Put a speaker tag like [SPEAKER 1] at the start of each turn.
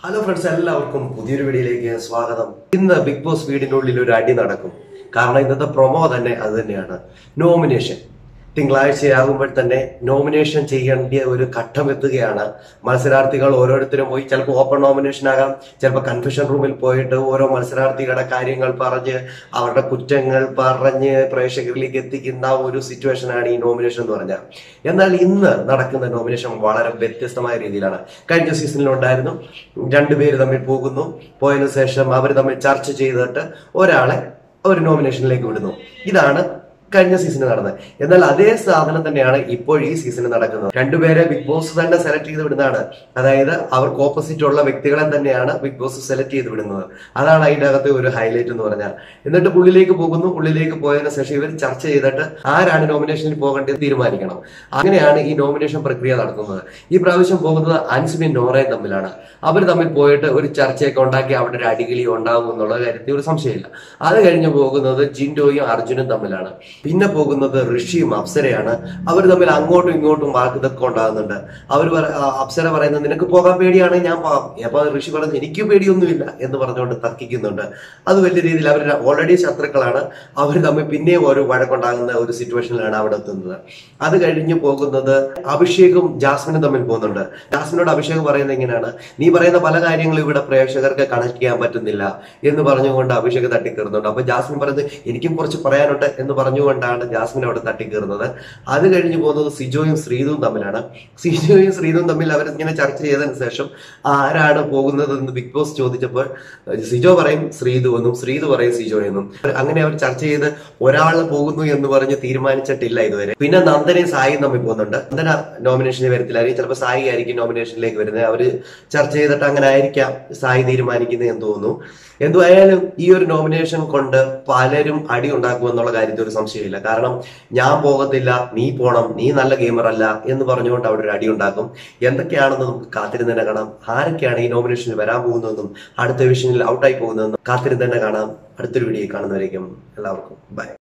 [SPEAKER 1] hello friends എല്ലാവർക്കും പുതിയൊരു വീഡിയോയിലേക്ക് സ്വാഗതം ഇന്ന് ബിഗ് ബോസ് വീടിനുള്ളിൽ ഒരു അടി നടക്കും കാരണം ഇന്നത്തെ പ്രൊമോ തന്നെ അത് തന്നെയാണ് നോമിനേഷൻ തിങ്കളാഴ്ചയാകുമ്പോൾ തന്നെ നോമിനേഷൻ ചെയ്യേണ്ട ഒരു ഘട്ടം എത്തുകയാണ് മത്സരാർത്ഥികൾ ഓരോരുത്തരും പോയി ചിലപ്പോൾ ഓപ്പൺ നോമിനേഷൻ ആകാം ചിലപ്പോൾ കൺഫ്യൂഷൻ റൂമിൽ പോയിട്ട് ഓരോ മത്സരാർത്ഥികളുടെ കാര്യങ്ങൾ പറഞ്ഞ് അവരുടെ കുറ്റങ്ങൾ പറഞ്ഞ് പ്രേക്ഷകരിലേക്ക് എത്തിക്കുന്ന ഒരു സിറ്റുവേഷനാണ് ഈ നോമിനേഷൻ എന്ന് പറഞ്ഞാൽ എന്നാൽ ഇന്ന് നടക്കുന്ന നോമിനേഷൻ വളരെ വ്യത്യസ്തമായ രീതിയിലാണ് കഴിഞ്ഞ സീസണിലുണ്ടായിരുന്നു രണ്ടുപേര് തമ്മിൽ പോകുന്നു പോയതിനു ശേഷം അവർ തമ്മിൽ ചർച്ച ചെയ്തിട്ട് ഒരാളെ ഒരു നോമിനേഷനിലേക്ക് വിടുന്നു ഇതാണ് കഴിഞ്ഞ സീസണിൽ നടന്നത് എന്നാൽ അതേ സാധനം തന്നെയാണ് ഇപ്പോൾ ഈ സീസണിൽ നടക്കുന്നത് രണ്ടുപേരെ ബിഗ് ബോസ് തന്നെ സെലക്ട് ചെയ്ത് വിടുന്നതാണ് അതായത് അവർക്ക് ഓപ്പോസിറ്റ് ഉള്ള വ്യക്തികളെ തന്നെയാണ് ബിഗ് ബോസ് സെലക്ട് ചെയ്ത് വിടുന്നത് അതാണ് അതിന്റെ അകത്തെ ഒരു ഹൈലൈറ്റ് എന്ന് പറഞ്ഞാൽ എന്നിട്ട് ഉള്ളിലേക്ക് പോകുന്നു ഉള്ളിലേക്ക് പോയതിനു ശേഷം ഇവർ ചർച്ച ചെയ്തിട്ട് ആരാണ് നോമിനേഷനിൽ പോകേണ്ടത് തീരുമാനിക്കണം അങ്ങനെയാണ് ഈ നോമിനേഷൻ പ്രക്രിയ നടത്തുന്നത് ഈ പ്രാവശ്യം പോകുന്നത് അൻസിബിൻ നോറയും തമ്മിലാണ് അവർ തമ്മിൽ പോയിട്ട് ഒരു ചർച്ചയൊക്കെ ഉണ്ടാക്കി അവിടെ ഒരു അടികിളി ഉണ്ടാകും എന്നുള്ള കാര്യത്തിൽ ഒരു സംശയമില്ല അത് കഴിഞ്ഞ് പോകുന്നത് ജിൻഡോയും അർജുനും തമ്മിലാണ് പിന്നെ പോകുന്നത് ഋഷിയും അപ്സരയാണ് അവർ തമ്മിൽ അങ്ങോട്ടും ഇങ്ങോട്ടും വാക്കുതൊക്കെ ഉണ്ടാകുന്നുണ്ട് അവർ അപ്സര പറയുന്നത് നിനക്ക് പോകാൻ പേടിയാണ് ഞാൻ പോകാം അപ്പൊ ഋഷി പറഞ്ഞു എനിക്ക് പേടിയൊന്നുമില്ല എന്ന് പറഞ്ഞുകൊണ്ട് തർക്കിക്കുന്നുണ്ട് അത് വലിയ രീതിയിൽ അവർ ഓൾറെഡി ശത്രുക്കളാണ് അവർ തമ്മിൽ പിന്നെയും ഒരു വഴക്കുണ്ടാകുന്ന ഒരു സിറ്റുവേഷനിലാണ് അവിടെ എത്തുന്നത് അത് കഴിഞ്ഞ് പോകുന്നത് അഭിഷേകും ജാസ്മിനും തമ്മിൽ പോകുന്നുണ്ട് ജാസ്മിനോട് അഭിഷേക് പറയുന്നത് എങ്ങനെയാണ് നീ പറയുന്ന പല കാര്യങ്ങളും ഇവിടെ പ്രേക്ഷകർക്ക് കണക്ട് ചെയ്യാൻ പറ്റുന്നില്ല എന്ന് പറഞ്ഞുകൊണ്ട് അഭിഷേക് തട്ടിക്കയറുന്നുണ്ട് അപ്പൊ ജാസ്മിൻ പറയുന്നത് എനിക്കും കുറച്ച് പറയാനുണ്ട് എന്ന് പറഞ്ഞുകൊണ്ടാണ് ജാസ്മിൻ അവിടെ തട്ടിക്കയറുന്നത് അത് കഴിഞ്ഞ് പോകുന്നത് സിജോയും ശ്രീതുവും തമ്മിലാണ് സിജോയും ശ്രീതുവും തമ്മിൽ അവർ ഇങ്ങനെ ചർച്ച ചെയ്തതിനു ശേഷം ആരാണ് പോകുന്നത് എന്ന് ബിഗ് ബോസ് ചോദിച്ചപ്പോൾ സിജോ പറയും ശ്രീതു എന്നും ശ്രീതു പറയും സിജോ എന്നും അങ്ങനെ അവർ ചർച്ച ചെയ്ത് ഒരാൾ പോകുന്നു എന്ന് പറഞ്ഞ് തീരുമാനിച്ചിട്ടില്ല ഇതുവരെ പിന്നെ നന്ദനയും സായിയും തമ്മിൽ പോകുന്നുണ്ട് നന്ദന നോമിനേഷനിൽ വരത്തില്ലായിരിക്കും ചിലപ്പോൾ സായി ആയിരിക്കും നോമിനേഷനിലേക്ക് വരുന്നത് അവര് ചർച്ച ചെയ്തിട്ട് അങ്ങനെ ആയിരിക്കാം സായി തീരുമാനിക്കുന്നത് എന്ന് തോന്നുന്നു എന്തുവായാലും ഈ ഒരു നോമിനേഷൻ കൊണ്ട് പലരും അടി ഉണ്ടാക്കുമെന്നുള്ള കാര്യത്തിൽ ഒരു സംശയമില്ല കാരണം ഞാൻ പോകത്തില്ല നീ പോണം നീ നല്ല ഗെയിമർ അല്ല എന്ന് പറഞ്ഞുകൊണ്ട് അവിടെ ഒരു അടി ഉണ്ടാക്കും എന്തൊക്കെയാണെന്ന് നമുക്ക് കാത്തിരുന്ന് തന്നെ കാണാം ആരൊക്കെയാണ് ഈ നോമിനേഷനിൽ വരാൻ പോകുന്നതെന്നും അടുത്ത വിഷനിൽ ഔട്ടായി പോകുന്നതെന്നും കാത്തിരുന്ന് തന്നെ കാണാം അടുത്തൊരു വീഡിയോ കാണുന്നവരേക്കും എല്ലാവർക്കും ബൈ